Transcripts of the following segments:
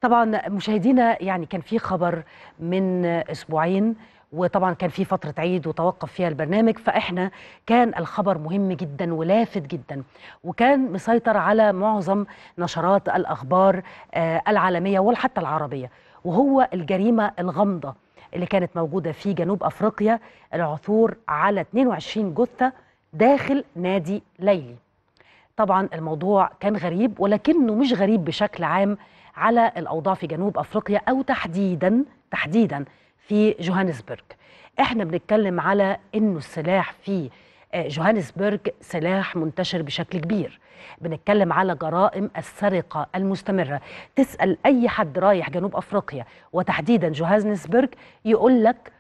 طبعا مشاهدينا يعني كان في خبر من اسبوعين وطبعا كان في فتره عيد وتوقف فيها البرنامج فاحنا كان الخبر مهم جدا ولافت جدا وكان مسيطر على معظم نشرات الاخبار آه، العالميه وحتى العربيه وهو الجريمه الغامضه اللي كانت موجوده في جنوب افريقيا العثور على 22 جثه داخل نادي ليلي طبعا الموضوع كان غريب ولكنه مش غريب بشكل عام على الاوضاع في جنوب افريقيا او تحديدا تحديدا في جوهانسبرج احنا بنتكلم على انه السلاح في آه، جوهانسبرج سلاح منتشر بشكل كبير بنتكلم على جرائم السرقة المستمرة تسأل أي حد رايح جنوب أفريقيا وتحديدا جوهانسبرج يقول لك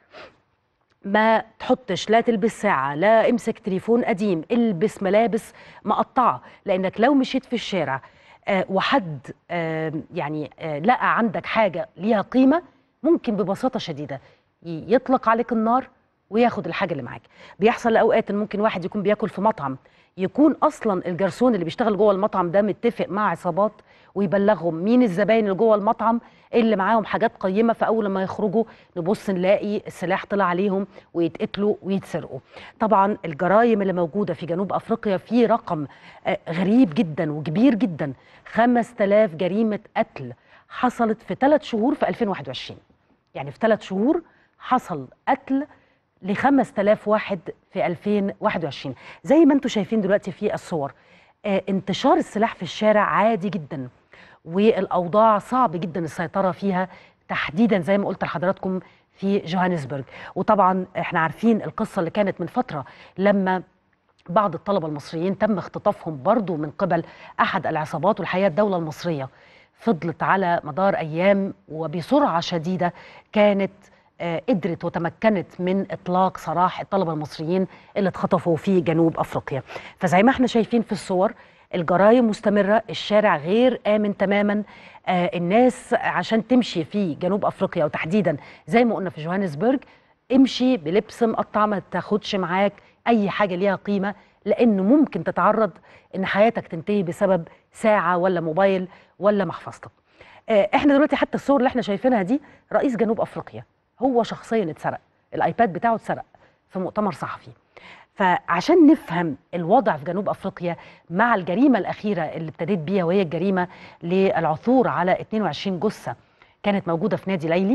ما تحطش لا تلبس ساعة لا امسك تليفون قديم البس ملابس مقطعة لأنك لو مشيت في الشارع آه، وحد آه، يعني آه، لقى عندك حاجة ليها قيمة ممكن ببساطة شديدة ي- يطلق عليك النار وياخد الحاجة اللي معاك بيحصل أوقات إن ممكن واحد يكون بياكل في مطعم يكون أصلا الجرسون اللي بيشتغل جوه المطعم ده متفق مع عصابات ويبلغهم مين الزباين اللي جوه المطعم اللي معاهم حاجات قيمة فأول ما يخرجوا نبص نلاقي السلاح طلع عليهم ويتقتلوا ويتسرقوا طبعا الجرائم اللي موجودة في جنوب أفريقيا في رقم آه، غريب جدا وكبير جدا 5000 جريمة قتل حصلت في ثلاث شهور في 2021 يعني في ثلاث شهور حصل قتل ل 5000 واحد في 2021 زي ما انتم شايفين دلوقتي في الصور آه، انتشار السلاح في الشارع عادي جدا والاوضاع صعب جدا السيطره فيها تحديدا زي ما قلت لحضراتكم في جوهانسبرج وطبعا احنا عارفين القصه اللي كانت من فتره لما بعض الطلبه المصريين تم اختطافهم برضو من قبل احد العصابات والحقيقه الدوله المصريه فضلت على مدار ايام وبسرعه شديده كانت آه، قدرت وتمكنت من اطلاق سراح الطلبه المصريين اللي اتخطفوا في جنوب افريقيا فزي ما احنا شايفين في الصور الجرائم مستمره الشارع غير امن تماما آه الناس عشان تمشي في جنوب افريقيا وتحديدا زي ما قلنا في جوهانسبرج امشي بلبس مقطع ما تاخدش معاك اي حاجه ليها قيمه لانه ممكن تتعرض ان حياتك تنتهي بسبب ساعه ولا موبايل ولا محفظتك آه، احنا دلوقتي حتى الصور اللي احنا شايفينها دي رئيس جنوب افريقيا هو شخصيا اتسرق الايباد بتاعه اتسرق في مؤتمر صحفي فعشان نفهم الوضع في جنوب افريقيا مع الجريمه الاخيره اللي ابتديت بيها وهي الجريمه للعثور على 22 جثه كانت موجوده في نادي ليلي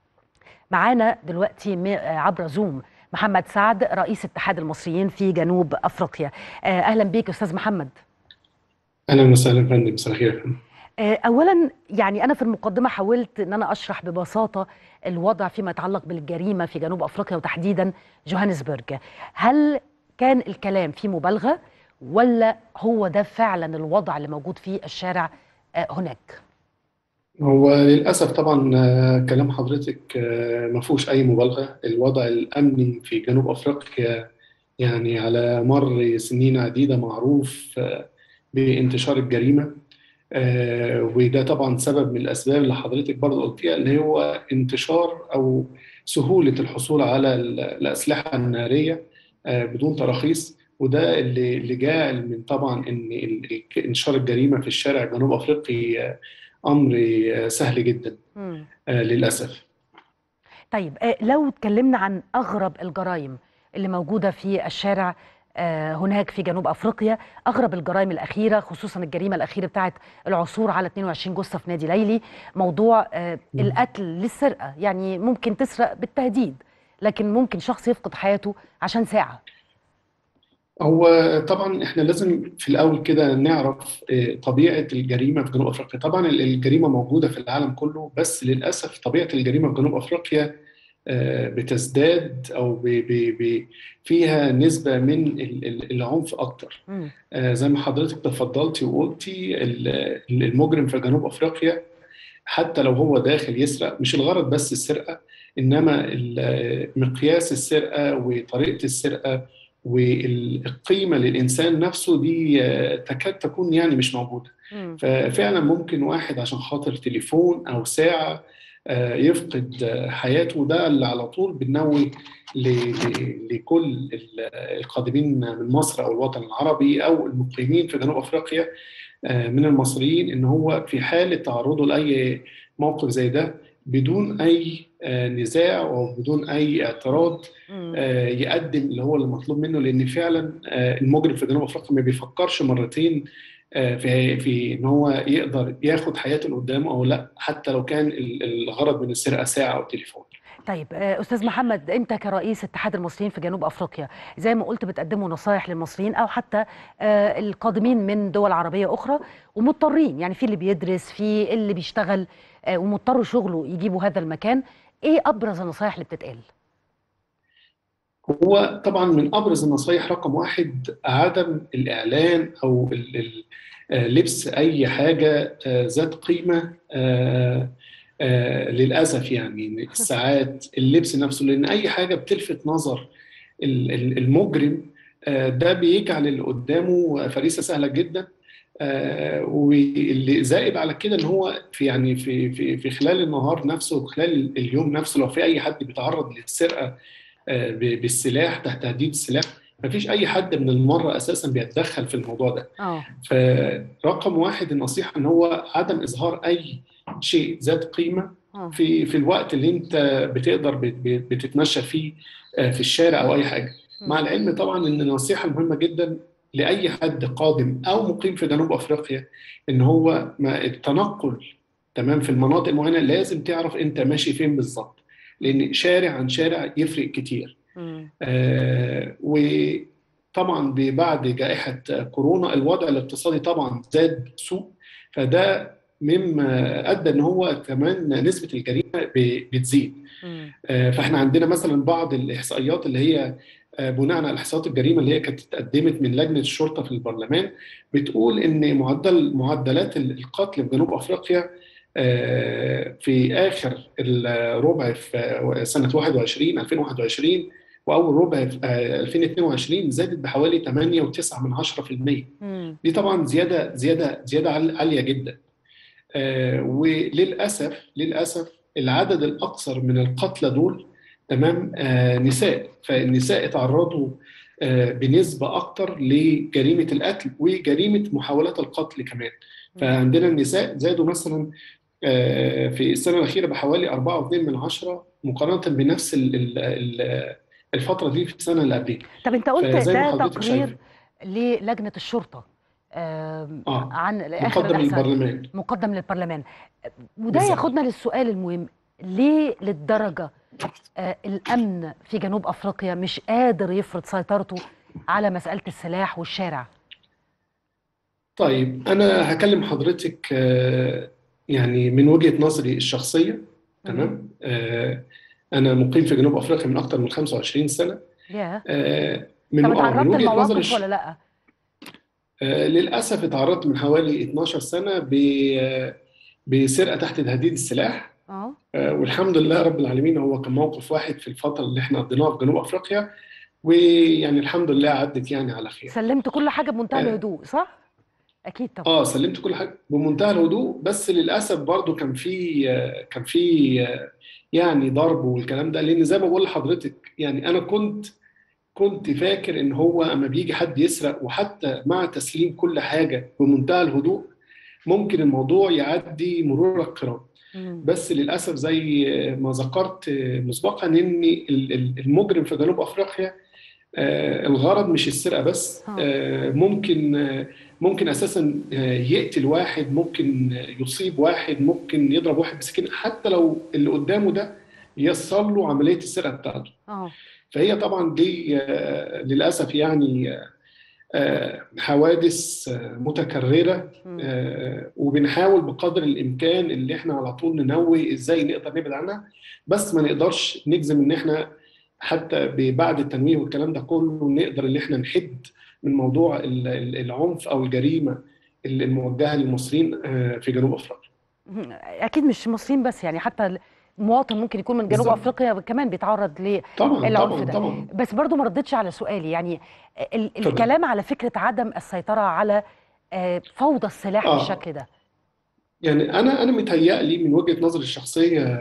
معانا دلوقتي م- عبر زوم محمد سعد رئيس اتحاد المصريين في جنوب افريقيا آه، اهلا بيك استاذ محمد اهلا وسهلا يا فندم مساء الخير يا فندم آه، اولا يعني انا في المقدمه حاولت ان انا اشرح ببساطه الوضع فيما يتعلق بالجريمه في جنوب افريقيا وتحديدا جوهانسبرج هل كان الكلام فيه مبالغه ولا هو ده فعلا الوضع اللي موجود في الشارع آه، هناك هو للاسف طبعا آه، كلام حضرتك آه، ما فيهوش اي مبالغه الوضع الامني في جنوب افريقيا يعني على مر سنين عديده معروف آه، بانتشار الجريمه آه، وده طبعا سبب من الاسباب اللي حضرتك برضه قلتيها اللي هو انتشار او سهوله الحصول على ال- الاسلحه الناريه آه، بدون تراخيص وده اللي اللي جاعل من طبعا ان ال- انتشار الجريمه في الشارع الجنوب افريقي آه، امر آه، سهل جدا مم. آه، للاسف طيب آه، لو اتكلمنا عن اغرب الجرائم اللي موجوده في الشارع آه، هناك في جنوب افريقيا اغرب الجرائم الاخيره خصوصا الجريمه الاخيره بتاعت العثور على 22 جثه في نادي ليلي موضوع آه، مم. القتل للسرقه يعني ممكن تسرق بالتهديد لكن ممكن شخص يفقد حياته عشان ساعه هو طبعا احنا لازم في الاول كده نعرف آه، طبيعه الجريمه في جنوب افريقيا طبعا ال- الجريمه موجوده في العالم كله بس للاسف طبيعه الجريمه في جنوب افريقيا آه، بتزداد او ب- ب- ب- فيها نسبه من ال- ال- العنف اكتر مم. آه، زي ما حضرتك تفضلتي وقلتي ال- المجرم في جنوب افريقيا حتى لو هو داخل يسرق مش الغرض بس السرقه انما ال- مقياس السرقه وطريقه السرقه والقيمه للانسان نفسه دي آه، تكاد تكون يعني مش موجوده مم. ففعلا ممكن واحد عشان خاطر تليفون او ساعه آه، يفقد آه، حياته ده اللي على طول بننوي ل- ل- لكل ال- القادمين من مصر او الوطن العربي او المقيمين في جنوب افريقيا آه، من المصريين ان هو في حاله تعرضه لاي موقف زي ده بدون اي آه، نزاع او بدون اي اعتراض مم. آه، يقدم اللي هو المطلوب منه لان فعلا آه، المجرم في جنوب افريقيا ما بيفكرش مرتين آه، في في ان هو يقدر ياخد حياته اللي قدامه او لا حتى لو كان ال- الغرض من السرقه ساعه او تليفون طيب آه، استاذ محمد انت كرئيس اتحاد المصريين في جنوب افريقيا زي ما قلت بتقدموا نصايح للمصريين او حتى آه، القادمين من دول عربيه اخرى ومضطرين يعني في اللي بيدرس في اللي بيشتغل آه، ومضطر شغله يجيبوا هذا المكان ايه ابرز النصايح اللي بتتقال هو طبعا من ابرز النصائح رقم واحد عدم الاعلان او ال- ال- آه، لبس اي حاجه آه، ذات قيمه آه، آه، للاسف يعني الساعات اللبس نفسه لان اي حاجه بتلفت نظر ال- ال- المجرم آه، ده بيجعل اللي قدامه فريسه سهله جدا آه، واللي زائد على كده ان هو في يعني في في في خلال النهار نفسه وخلال اليوم نفسه لو في اي حد بيتعرض للسرقه آه، ب- بالسلاح تحت تهديد السلاح مفيش اي حد من المره اساسا بيتدخل في الموضوع ده اه فرقم واحد النصيحه ان هو عدم اظهار اي شيء ذات قيمه اه في في الوقت اللي انت بتقدر بت- بت- بتتمشى فيه آه، في الشارع او اي حاجه مع مم. العلم طبعا ان النصيحه المهمه جدا لاي حد قادم او مقيم في جنوب افريقيا ان هو ما التنقل تمام في المناطق المعينه لازم تعرف انت ماشي فين بالظبط لان شارع عن شارع يفرق كتير مم. آه، وطبعا بعد جائحة كورونا الوضع الاقتصادي طبعا زاد سوء فده مما أدى إن هو كمان نسبة الجريمة ب- بتزيد مم. آه، فإحنا عندنا مثلا بعض الإحصائيات اللي هي آه، بناء على إحصائيات الجريمة اللي هي كانت اتقدمت من لجنة الشرطة في البرلمان بتقول إن معدل معدلات القتل في جنوب أفريقيا آه، في آخر الربع في سنة 21 2021 واول ربع في آه، 2022 زادت بحوالي 8.9 من 10% مم. دي طبعا زياده زياده زياده عال- عاليه جدا آه، وللاسف للاسف العدد الاكثر من القتلى دول تمام آه، نساء فالنساء اتعرضوا آه، بنسبه اكتر لجريمه القتل وجريمه محاولات القتل كمان فعندنا النساء زادوا مثلا آه، في السنه الاخيره بحوالي 4.2 من عشرة مقارنه بنفس ال- ال- ال- الفتره دي في السنه اللي قبلها طب انت قلت فزي ما ده حضرتك تقرير شايف للجنه الشرطه آم، اه عن اخر مقدم الاحصاء للبرلمان مقدم للبرلمان وده بالظبط ياخدنا للسؤال المهم ليه للدرجة آه، الأمن في جنوب أفريقيا مش قادر يفرض سيطرته على مسألة السلاح والشارع طيب انا هكلم حضرتك آه، يعني من وجهه نظري الشخصيه مم. تمام آه، انا مقيم في جنوب افريقيا من اكثر من 25 سنه ياه آه، من طب اه من اتعرضت وجهه نظري لمواقف الش... ولا لأ؟ آه، للاسف اتعرضت من حوالي 12 سنه ب آه، بسرقه تحت تهديد السلاح اه آه، والحمد لله رب العالمين هو كان موقف واحد في الفتره اللي احنا قضيناها في جنوب افريقيا ويعني الحمد لله عدت يعني على خير سلمت كل حاجة بمنتهى آه، الهدوء صح؟ أكيد طبعا اه سلمت كل حاجه بمنتهى الهدوء بس للاسف برضو كان في آه، كان في آه، يعني ضرب والكلام ده لان زي ما بقول لحضرتك يعني انا كنت كنت فاكر ان هو اما بيجي حد يسرق وحتى مع تسليم كل حاجه بمنتهى الهدوء ممكن الموضوع يعدي مرور الكرام مم. بس للاسف زي ما ذكرت آه، مسبقا ان ال- ال- المجرم في جنوب افريقيا آه، الغرض مش السرقة بس اه آه، ممكن آه، ممكن أساسا آه، يقتل واحد ممكن آه، يصيب واحد ممكن يضرب واحد بسكين حتى لو اللي قدامه ده ييسر له عملية السرقة بتاعته اه فهي طبعا دي آه، للأسف يعني آه، حوادث آه، متكررة مم. آه، وبنحاول بقدر الإمكان اللي احنا على طول ننوي ازاي نقدر نبعد عنها بس ما نقدرش نجزم ان احنا حتى ب- بعد التنويه والكلام ده كله نقدر ان احنا نحد من موضوع ال- ال- العنف او الجريمة الموجهة للمصريين آه، في جنوب افريقيا مم. أكيد مش مصريين بس يعني حتى المواطن ممكن يكون من جنوب بالظبط أفريقيا كمان بيتعرض طبعا للعنف طبعا ده طبعا بس برضو ما ردتش على سؤالي يعني ال- اتفضل الكلام على فكرة عدم السيطرة على آه، فوضى السلاح اه بالشكل ده يعني انا انا متهيألي من وجهة نظري الشخصية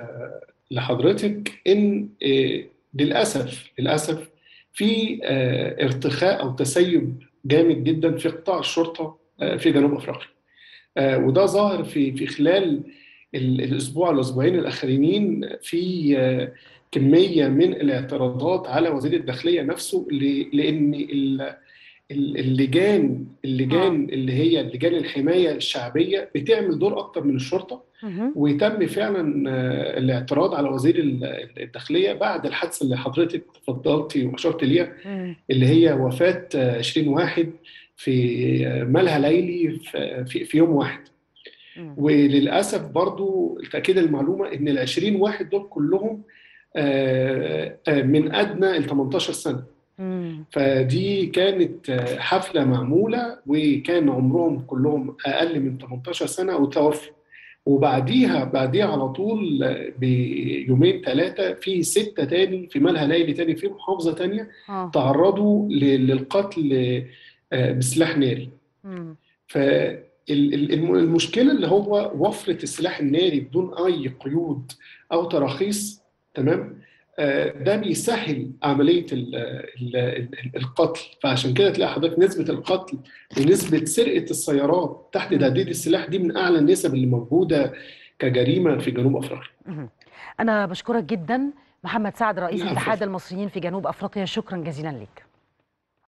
لحضرتك ان آه، للاسف للاسف في آه، ارتخاء او تسيب جامد جدا في قطاع الشرطه آه، مم. في جنوب افريقيا آه، وده ظاهر في في خلال ال- الاسبوع الاسبوعين الاخرين في آه، كميه من الاعتراضات على وزير الداخليه نفسه ل- لان ال- ال- اللجان اه اللجان اللي هي لجان الحمايه الشعبيه بتعمل دور اكتر من الشرطه مهم. وتم فعلا آه، الاعتراض على وزير ال- الداخليه بعد الحادثه اللي حضرتك تفضلتي واشرت ليها مم. اللي هي وفاه آه، 20 واحد في آه، ملهى ليلي في في في يوم واحد مم. وللاسف برضو تاكيد المعلومه ان ال 20 واحد دول كلهم آه، آه، من ادنى ال 18 سنه مم. فدي كانت آه، حفله معموله وكان عمرهم كلهم اقل من 18 سنه وتوفوا وبعديها بعديها على طول آه، بيومين ثلاثه في سته تاني في ملهى ليلي تاني في محافظه تانيه اه تعرضوا ل- للقتل آه، بسلاح ناري مم. فالمشكله اللي هو وفره السلاح الناري بدون اي قيود او تراخيص تمام آه، ده بيسهل عمليه ال- ال- ال- القتل فعشان كده تلاقي حضرتك نسبه القتل ونسبه سرقه السيارات تحت مم. تهديد السلاح دي من اعلى النسب اللي موجوده كجريمه في جنوب افريقيا مهم. أنا بشكرك جدا محمد سعد رئيس العفو. اتحاد المصريين في جنوب أفريقيا شكرا جزيلا لك